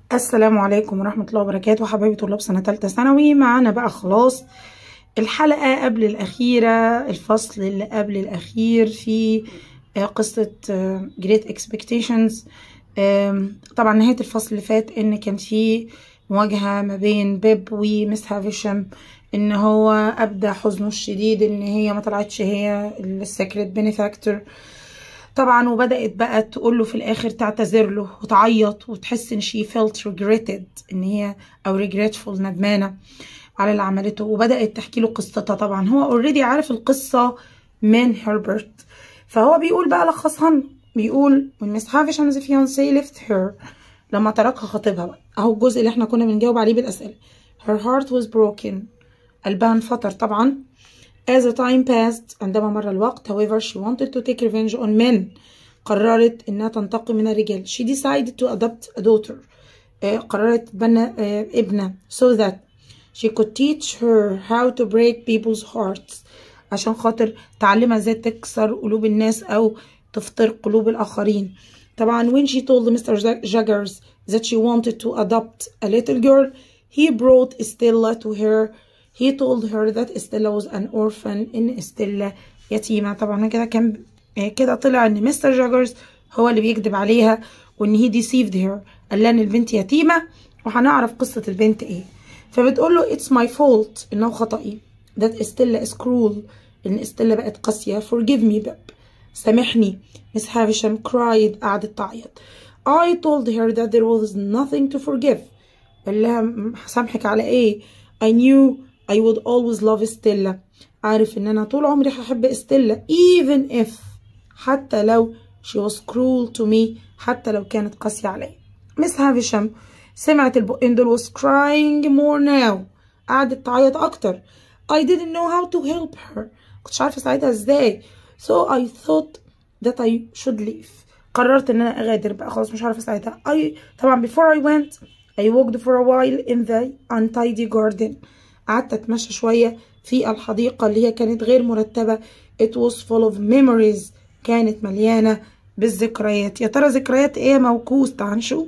السلام عليكم ورحمة الله وبركاته حبايبي طلاب سنة تالتة ثانوي معانا بقى خلاص الحلقة قبل الأخيرة الفصل اللي قبل الأخير في آه، قصة آه، Great Expectations آم، طبعا نهاية الفصل اللي فات إن كان في مواجهة ما بين بيب ومس هافيشم إن هو أبدى حزنه الشديد إن هي ما طلعتش هي السكرت بينيفاكتور طبعا وبدأت بقى تقول له في الآخر تعتذر له وتعيط وتحس إن she felt regretted إن هي أو regretful ندمانة على اللي عملته وبدأت تحكي له قصتها طبعا هو اوريدي عارف القصة من هربرت فهو بيقول بقى لخصها لنا. بيقول when Miss Havisham's fiancé left her لما تركها خطيبها بقى أهو الجزء اللي احنا كنا بنجاوب عليه بالأسئلة her heart was broken قلبها انفطر طبعا As the time passed عندما مر الوقت however she wanted to take revenge on men قررت إنها تنتقم من الرجال she decided to adopt a daughter آه، قررت تبنى آه، ابنة so that she could teach her how to break people's hearts عشان خاطر تعلمها ازاي تكسر قلوب الناس أو تفطر قلوب الآخرين طبعا when she told Mr. Jaggers that she wanted to adopt a little girl he brought Stella to her he told her that Stella was an orphan إن Stella يتيمة طبعا كده كان آه، كده طلع إن مستر جاجرز هو اللي بيكذب عليها وإن he deceived her قال لها إن البنت يتيمة وهنعرف قصة البنت إيه فبتقول له it's my fault إنه خطأي that Stella is cruel إن Stella بقت قاسية forgive me باب سامحني Miss Havisham cried قعدت تعيط I told her that there was nothing to forgive قال لها "م- هسامحك على ايه I knew I would always love Stella عارف ان انا طول عمري هحب استيلا even if حتى لو she was cruel to me حتى لو كانت قاسية عليا مس هافشام سمعت البقين دول was crying more now قعدت تعيط اكتر I didn't know how to help her كنتش عارفة اساعدها ازاي so I thought that I should leave قررت ان انا اغادر بقى خلاص مش عارفة اساعدها I طبعا before I went I walked for a while in the untidy garden قعدت اتمشى شوية في الحديقة اللي هي كانت غير مرتبة it was full of memories كانت مليانة بالذكريات يا ترى ذكريات ايه موكوس تعال نشوف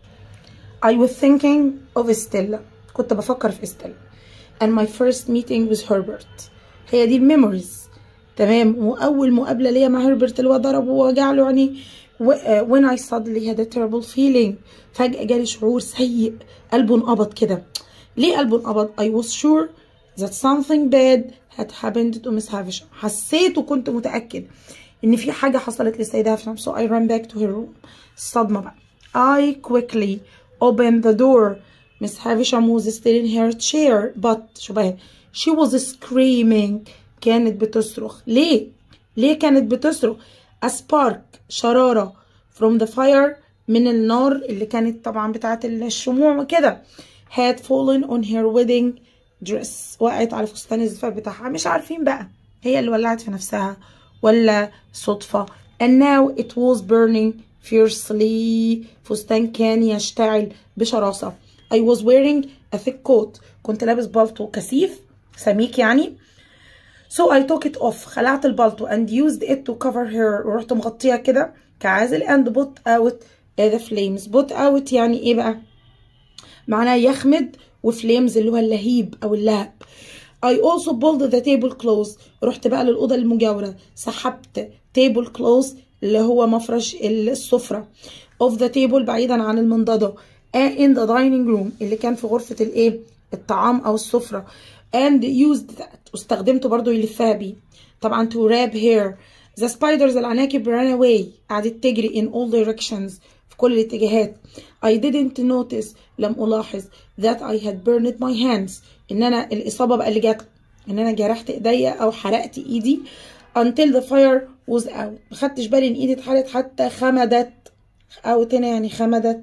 I was thinking of Stella كنت بفكر في Stella and my first meeting with Herbert هي دي الميموريز تمام واول مقابله ليا مع هربرت اللي هو ضربه ووجع له يعني و- آه، when I suddenly had a terrible feeling فجأة جالي شعور سيء قلبه انقبض كده ليه قلبه انقبض I was sure that something bad had happened to Miss Havisham حسيت وكنت متأكد ان في حاجة حصلت للسيدة هافشام so I ran back to her room الصدمة بقى I quickly opened the door Miss Havisham was still in her chair but شو بقى she was screaming كانت بتصرخ ليه ليه كانت بتصرخ a spark شرارة from the fire من النار اللي كانت طبعا بتاعت الشموع وكده had fallen on her wedding dress وقعت على فستان الزفاف بتاعها مش عارفين بقى هي اللي ولعت في نفسها ولا صدفة and now it was burning fiercely فستان كان يشتعل بشراسة I was wearing a thick coat كنت لابس بالطو كثيف سميك يعني So I took it off خلعت البلطو and used it to cover her ورحت مغطيها كده كعازل and put out the flames put out يعني ايه بقى معناه يخمد وفليمز اللي هو اللهيب او اللهب I also pulled the table close رحت بقى للأوضة المجاورة سحبت table close اللي هو مفرش السفرة of the table بعيدا عن المنضدة and in the dining room اللي كان في غرفة الايه الطعام او السفرة and used that واستخدمته برضو يلفها بيه طبعا to wrap hair the spiders العناكب ran away قعدت تجري in all directions في كل الاتجاهات I didn't notice لم ألاحظ that I had burned my hands إن أنا الإصابة بقى اللي جات إن أنا جرحت إيديا أو حرقت إيدي until the fire was out ما خدتش بالي إن إيدي اتحرقت حتى خمدت أو هنا يعني خمدت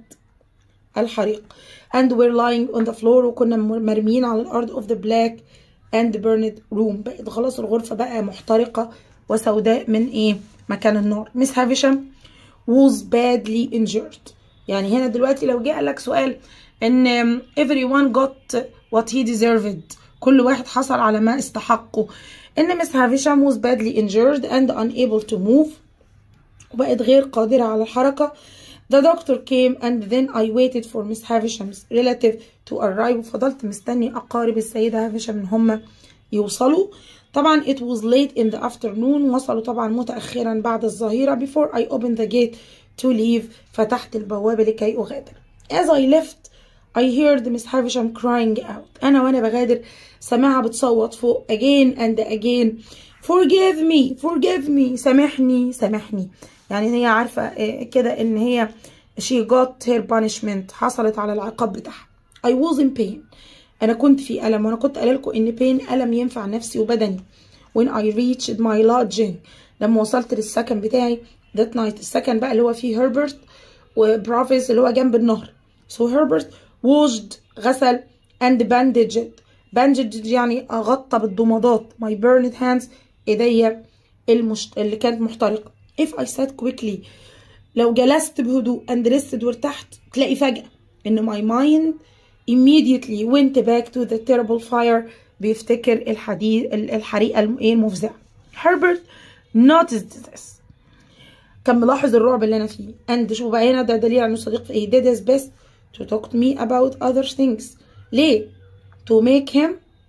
الحريق and we're lying on the floor وكنا مرميين على الأرض of the black and burned room بقت خلاص الغرفة بقى محترقة وسوداء من إيه مكان النار مس هافشام was badly injured يعني هنا دلوقتي لو جه لك سؤال ان everyone got what he deserved كل واحد حصل على ما استحقه ان مس هافشام was badly injured and unable to move وبقت غير قادرة على الحركة The doctor came and then I waited for Miss Havisham's relative to arrive وفضلت مستني أقارب السيدة هافشام إن هم يوصلوا طبعا it was late in the afternoon وصلوا طبعا متأخرا بعد الظهيرة before I opened the gate to leave فتحت البوابة لكي أغادر as I left I heard Miss Havisham crying out أنا وأنا بغادر سمعها بتصوت فوق again and again forgive me forgive me سامحني سامحني يعني هي عارفة كده إن هي she got her punishment حصلت على العقاب بتاعها I was in pain أنا كنت في ألم وأنا كنت قايله لكم إن pain ألم ينفع نفسي وبدني when I reached my lodging لما وصلت للسكن بتاعي that night السكن بقى اللي هو فيه هربرت وبروفيس اللي هو جنب النهر so هربرت washed غسل and bandaged bandaged يعني غطى بالضمادات my burned hands ايديا المشت... اللي كانت محترقة if I sat quickly لو جلست بهدوء and rested وارتحت تلاقي فجأة ان my mind immediately went back to the terrible fire بيفتكر الحديد الحريقة المفزعة هربرت noticed this كان ملاحظ الرعب اللي انا فيه and شوف بقى هنا ده دليل على انه صديق في ايه did his best to talk to me about other things ليه to make him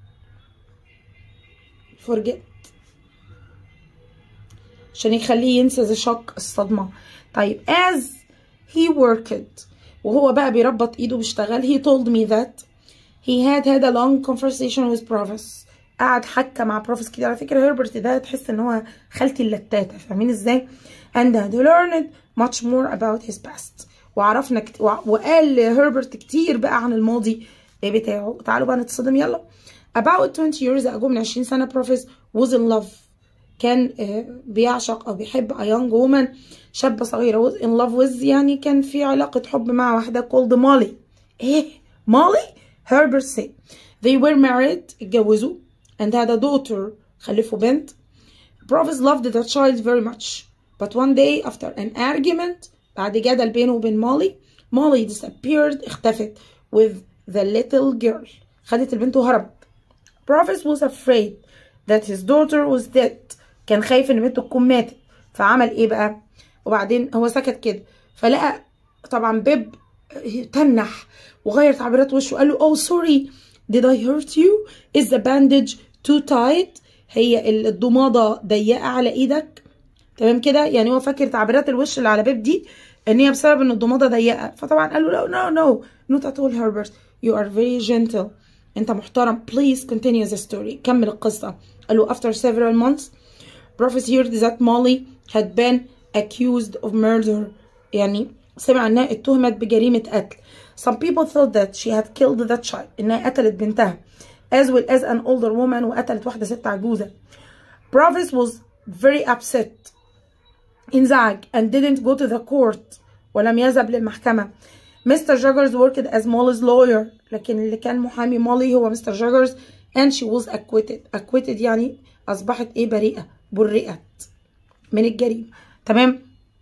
forget عشان يخليه ينسى the shock الصدمة طيب as he worked وهو بقى بيربط ايده بيشتغل he told me that he had had a long conversation with Provis قعد حكى مع بروفيس كتير على فكرة هربرت ده تحس ان هو خالتي اللتاتة فاهمين ازاي and had learned much more about his past وعرفنا كت... وقال هربرت كتير بقى عن الماضي بتاعه تعالوا بقى نتصدم يلا about 20 years ago من 20 سنة بروفيس was in love كان بيعشق او بيحب a young woman شابة صغيرة was in love with يعني كان في علاقة حب مع واحدة called مالي ايه مالي هربرت said they were married اتجوزوا and had a daughter خلفوا بنت Provis loved the child very much but one day after an argument بعد جدل بينه وبين مالي مالي disappeared اختفت with the little girl خدت البنت وهربت Provis was afraid that his daughter was dead كان خايف ان بنته تكون ماتت فعمل ايه بقى وبعدين هو سكت كده فلقى طبعا بيب تنح وغير تعبيرات وشه وقال له oh sorry did I hurt you is the bandage too tight هي الضمادة ضيقة على ايدك تمام كده يعني هو فاكر تعبيرات الوش اللي على بيب دي ان هي بسبب ان الضمادة ضيقة فطبعا قال له no no no not at all Herbert you are very gentle انت محترم please continue the story كمل القصة قال له after several months Prophet heard that Molly had been accused of murder يعني سمع انها اتهمت بجريمة قتل some people thought that she had killed the child انها قتلت بنتها as well as an older woman وقتلت واحدة ست عجوزة Prophet was very upset انزعج and didn't go to the court ولم يذهب للمحكمة Mr. Juggers worked as Molly's lawyer لكن اللي كان محامي مولي هو Mr. Juggers and she was acquitted acquitted يعني أصبحت إيه بريئة برئت من الجريمة تمام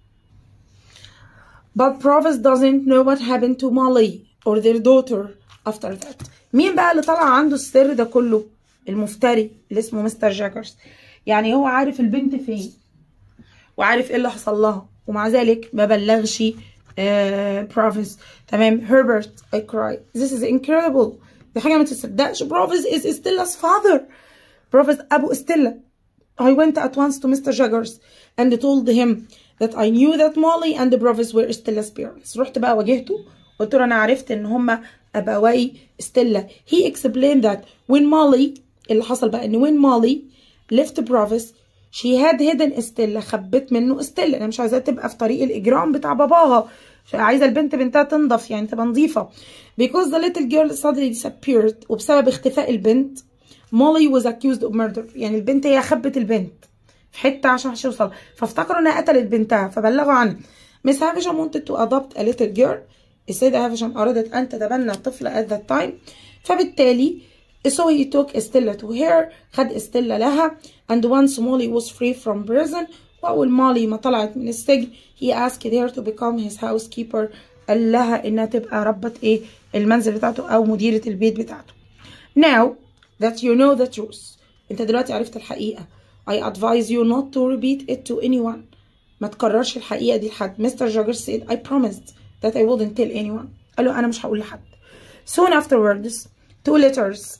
But Provis doesn't know what happened to Molly or their daughter after that مين بقى اللي طلع عنده السر ده كله المفتري اللي اسمه مستر جاكرز يعني هو عارف البنت فين وعارف ايه اللي حصل لها ومع ذلك ما بلغش بروفيس تمام هربرت I cried this is incredible دي حاجه ما تصدقش بروفيس is Stella's father بروفيس ابو استيلا I went at once to Mr. Jaggers and told him that I knew that Molly and the Provis were Stella's parents. رحت بقى واجهته قلت له أنا عرفت إن هما أبواي ستيلا. He explained that when Molly اللي حصل بقى إن when Molly left Provis she had hidden Stella خبت منه ستيلا أنا مش عايزاها تبقى في طريق الإجرام بتاع باباها عايزة البنت بنتها تنضف يعني تبقى نظيفة because the little girl suddenly disappeared وبسبب اختفاء البنت مولي was accused of murder يعني البنت هي خبت البنت في حته عشان توصل فافتكروا انها قتلت بنتها فبلغوا عنها مس هافشام wanted to adopt a little girl السيدة هافشام أرادت أن تتبنى طفلة at that time فبالتالي so he took Estella to her خد استيلا لها and once Molly was free from prison وأول مولي ما طلعت من السجن he asked her to become his housekeeper قال لها إنها تبقى ربة إيه المنزل بتاعته أو مديرة البيت بتاعته now that you know the truth انت دلوقتي عرفت الحقيقة I advise you not to repeat it to anyone ما تكررش الحقيقة دي لحد مستر جوجر said I promised that I wouldn't tell anyone قال له أنا مش هقول لحد soon afterwards two letters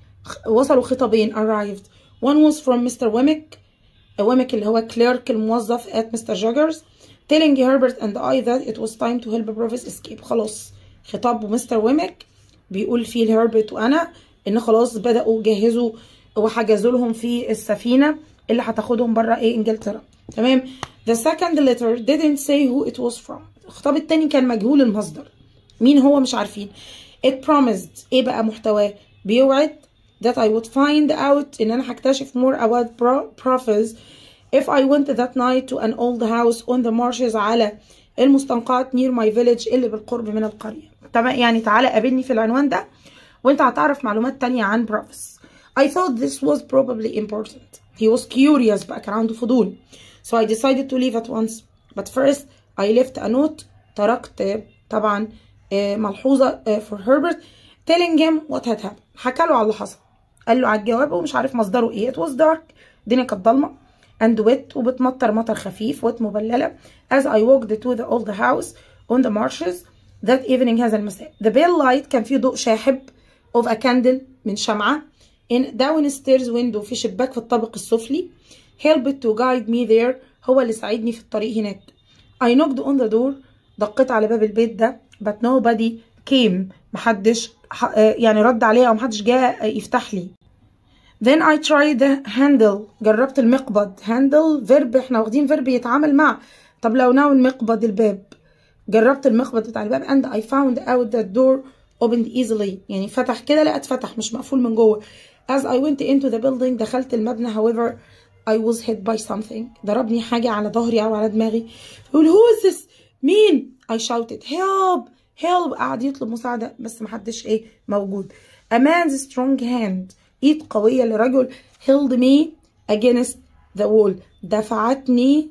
وصلوا خطابين arrived one was from Mr. Wemmick ويمك اللي هو clerk الموظف at Mr. Joggers telling Herbert and I that it was time to help Provis escape خلاص خطاب مستر ويمك بيقول فيه لهربرت وأنا إن خلاص بدأوا جهزوا وحجزوا لهم في السفينة اللي هتاخدهم بره إيه إنجلترا تمام The second letter didn't say who it was from الخطاب التاني كان مجهول المصدر مين هو مش عارفين It promised إيه بقى محتواه بيوعد that I would find out إن أنا هكتشف more about Prophets if I went that night to an old house on the marshes على المستنقعات near my village اللي بالقرب من القرية تمام يعني تعالى قابلني في العنوان ده وانت هتعرف معلومات تانية عن Prophets I thought this was probably important he was curious بقى كان عنده فضول so I decided to leave at once but first I left a note تركت طبعا ملحوظة for Herbert telling him what had happened حكى له على اللي حصل قال له على الجواب ومش عارف مصدره ايه it was dark الدنيا كانت ضلمه and wet وبتمطر مطر خفيف وت مبلله as I walked to the old house on the marshes that evening هذا المساء the bell light كان فيه ضوء شاحب of a candle من شمعة in downstairs window في شباك في الطابق السفلي helped to guide me there هو اللي ساعدني في الطريق هناك I knocked on the door دقيت على باب البيت ده but nobody came محدش يعني رد عليها او محدش جاء يفتح لي then I tried the handle جربت المقبض handle verb احنا واخدين verb يتعامل مع طب لو ناو المقبض الباب جربت المقبض بتاع الباب and I found out that door opened easily يعني فتح كده لا اتفتح مش مقفول من جوه as I went into the building دخلت المبنى however I was hit by something ضربني حاجة على ظهري أو على دماغي يقول who is this مين I shouted help help قعد يطلب مساعدة بس محدش ايه موجود a man's strong hand ايد قوية لرجل held me against the wall دفعتني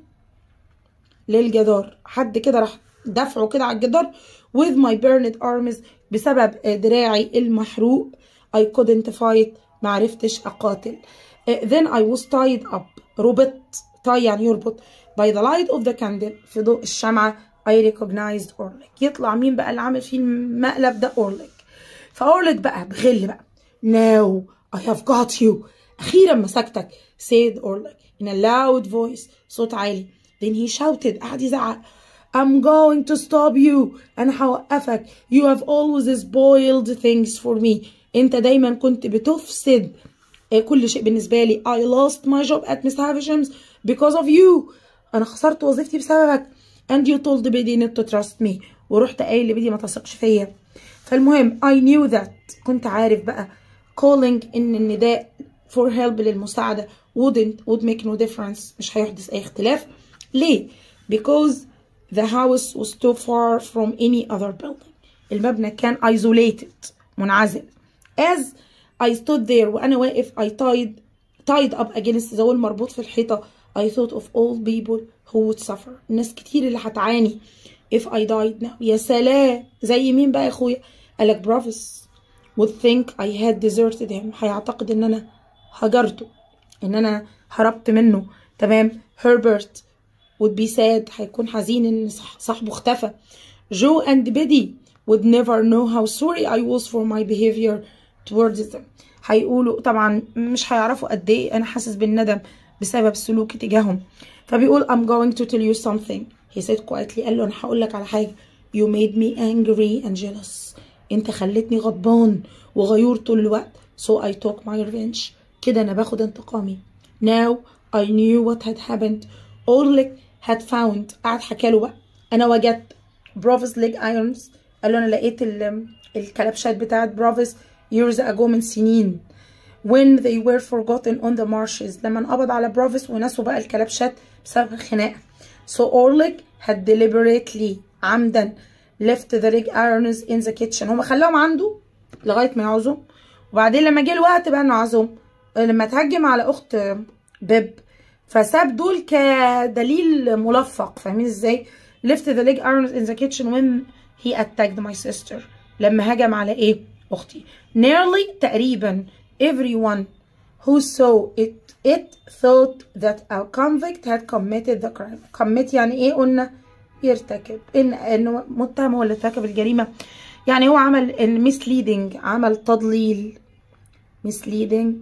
للجدار حد كده راح دفعه كده على الجدار with my burned arms بسبب دراعي المحروق I couldn't fight معرفتش أقاتل then I was tied up ربطت tie يعني يربط by the light of the candle في ضوء الشمعة I recognized Orlick يطلع مين بقى اللي عامل فيه المقلب ده Orlick فأورليك بقى بغل بقى now I have got you أخيرا مسكتك said Orlick in a loud voice صوت عالي then he shouted قعد يزعق I'm going to stop you أنا هوقفك you have always spoiled things for me أنت دايما كنت بتفسد كل شيء بالنسبة لي I lost my job at Miss Havisham's because of you أنا خسرت وظيفتي بسببك and you told Biddy not to trust me ورحت قايل لبيدي ما تثقش فيا فالمهم I knew that كنت عارف بقى calling إن النداء for help للمساعدة wouldn't would make no difference مش هيحدث أي اختلاف ليه؟ because the house was too far from any other building المبنى كان isolated منعزل as I stood there وأنا واقف I tied tied up against the wall مربوط في الحيطة I thought of all people who would suffer الناس كتير اللي هتعاني if I died now يا سلام زي مين بقى يا اخويا قالك برافس would think I had deserted him هيعتقد ان انا هجرته ان انا هربت منه تمام هربرت would be sad هيكون حزين ان صاحبه اختفى جو and Biddy would never know how sorry I was for my behavior towards them هيقولوا طبعا مش هيعرفوا قد ايه انا حاسس بالندم بسبب سلوكي تجاههم فبيقول I'm going to tell you something he said quietly قال له انا هقول لك على حاجه you made me angry and jealous انت خلتني غضبان وغيور طول الوقت so I took my revenge كده انا باخد انتقامي now I knew what had happened Orlick had found قعد حكى له بقى انا وجدت برافيس ليج ايرونز قال له انا لقيت الكلبشات بتاعت برافيس years ago من سنين when they were forgotten on the marshes لما انقبض على برافيس ونسوا بقى الكلبشات بسبب الخناقه so Orlick had deliberately عمدا left the rig irons in the kitchen هما خلاهم عنده لغايه ما يعوزهم وبعدين لما جه الوقت بقى انه عزهم لما تهجم على اخت بيب فساب دول كدليل ملفق فاهمين ازاي left the leg irons in the kitchen when he attacked my sister لما هجم على ايه اختي nearly تقريبا everyone who saw it it thought that a convict had committed the crime commit يعني ايه قلنا يرتكب ان انه متهم هو اللي ارتكب الجريمه يعني هو عمل misleading عمل تضليل misleading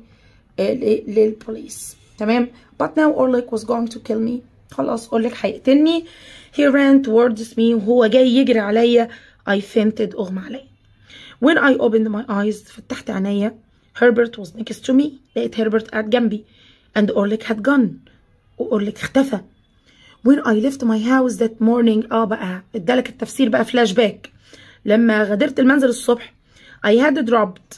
للبوليس تمام but now Orlik was going to kill me خلاص Orlik هيقتلني he ran towards me وهو جاي يجري عليا I fainted اغمى عليا when I opened my eyes فتحت عينيا Herbert was next to me لقيت هربرت قاعد جنبي and Orlik had gone وأورليك اختفى when I left my house that morning اه بقى ادالك التفسير بقى فلاش باك لما غادرت المنزل الصبح I had dropped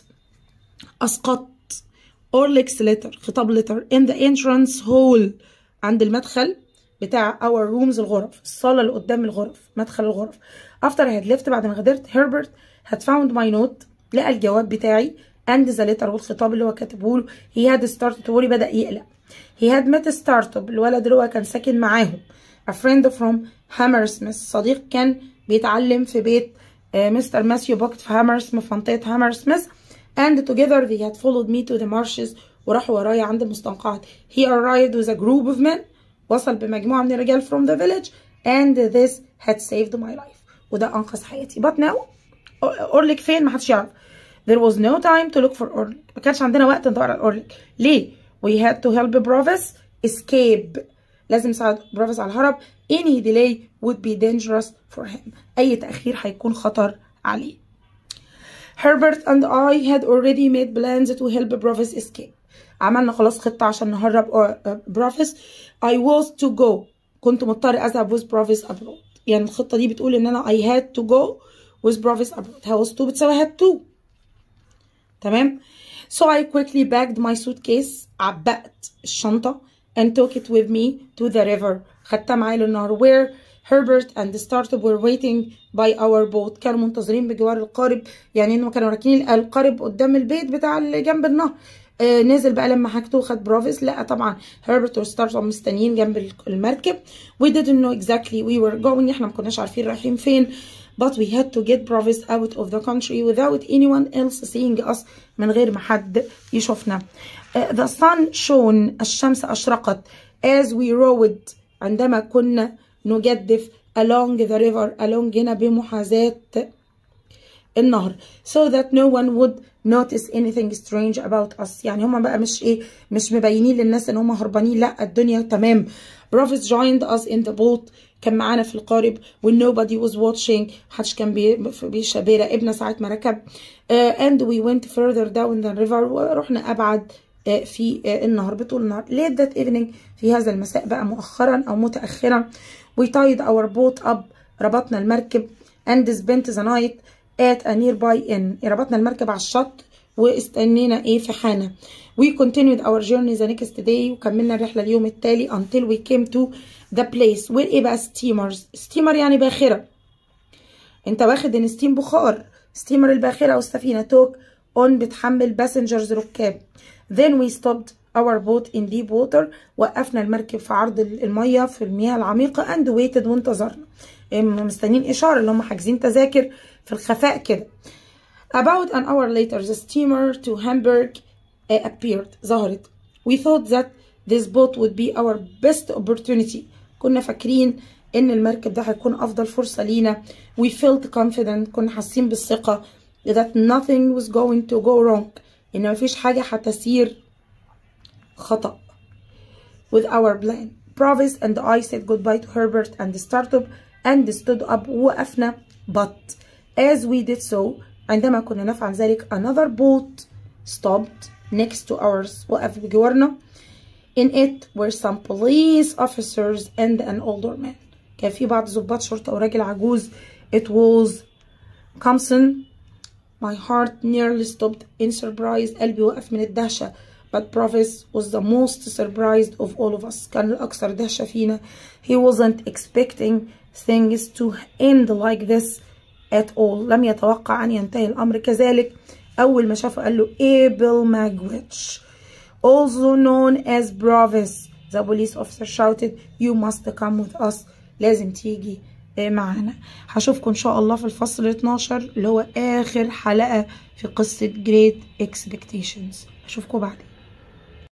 أسقطت Orlik's letter خطاب letter in the entrance hall عند المدخل بتاع our rooms الغرف الصالة اللي قدام الغرف مدخل الغرف after I had left بعد ما غادرت Herbert had found my note لقى الجواب بتاعي and the letter والخطاب اللي هو كاتبه له he had started worry بدأ يقلق he had met startup الولد اللي هو كان ساكن معاهم a friend from Hammersmith صديق كان بيتعلم في بيت مستر ماثيو بوكت في هامرسميث في منطقة هامرسميث and together they had followed me to the marshes وراحوا ورايا عند المستنقعات he arrived with a group of men وصل بمجموعة من الرجال from the village and this had saved my life وده أنقذ حياتي but now أورليك فين محدش يعرف there was no time to look for أورليك ما كانش عندنا وقت ندور على أورليك ليه we had to help Brovis escape لازم نساعد بروفيس على الهرب any delay would be dangerous for him أي تأخير هيكون خطر عليه Herbert and I had already made plans to help Brovis escape عملنا خلاص خطة عشان نهرب بروفيس I was to go كنت مضطر أذهب with Brovis abroad يعني الخطة دي بتقول إن أنا I had to go with Brovis abroad was to بتساوي had to تمام So I quickly bagged my suitcase عبأت الشنطة and took it with me to the river خدتها معايا للنهر where Herbert and the startup were waiting by our boat كانوا منتظرين بجوار القارب يعني انهم كانوا راكنين القارب قدام البيت بتاع اللي جنب النهر آه نزل بقى لما حاجته خد بروفيس لا طبعا هربرت والستارتب مستنيين جنب المركب we didn't know exactly we were going احنا ما كناش عارفين رايحين فين but we had to get Provis out of the country without anyone else seeing us من غير ما حد يشوفنا uh, the sun shone الشمس أشرقت as we rowed عندما كنا نجدف along the river along هنا بمحاذاة النهر so that no one would notice anything strange about us يعني هما بقى مش ايه مش مبينين للناس ان هما هربانين لا الدنيا تمام Provis joined us in the boat كان معانا في القارب when nobody was watching محدش كان بيراقبنا ساعة ما ركب uh, and we went further down the river ورحنا أبعد uh, في uh, النهر بطول النهر late that evening في هذا المساء بقى مؤخرا أو متأخرا we tied our boat up ربطنا المركب and spent the night at a nearby inn ربطنا المركب على الشط واستنينا ايه في حانة we continued our journey the next day وكملنا الرحلة اليوم التالي until we came to the place where ايه بقى steamers steamer يعني باخرة انت واخد ان ستيم بخار steamer الباخرة او السفينة توك on بتحمل passengers ركاب then we stopped our boat in deep water وقفنا المركب في عرض المية في المياه العميقة and waited وانتظرنا مستنيين إشارة اللي هم حاجزين تذاكر في الخفاء كده About an hour later the steamer to Hamburg uh, appeared ظهرت we thought that this boat would be our best opportunity كنا فاكرين ان المركب ده هيكون افضل فرصة لينا we felt confident كنا حاسين بالثقة that nothing was going to go wrong ان مفيش حاجة هتسير خطأ with our plan Provis and I said goodbye to Herbert and the startup and stood up ووقفنا but as we did so عندما كنا نفعل ذلك another boat stopped next to ours وقف بجوارنا in it were some police officers and an older man كان في بعض ضباط شرطة وراجل عجوز it was Compson my heart nearly stopped in surprise قلبي وقف من الدهشة but Provis was the most surprised of all of us كان الأكثر دهشة فينا he wasn't expecting things to end like this at all لم يتوقع أن ينتهي الأمر كذلك أول ما شافه قال له Abel Magwitch also known as Provis the police officer shouted you must come with us لازم تيجي معانا هشوفكم ان شاء الله في الفصل 12 اللي هو اخر حلقة في قصة Great Expectations اشوفكم بعدين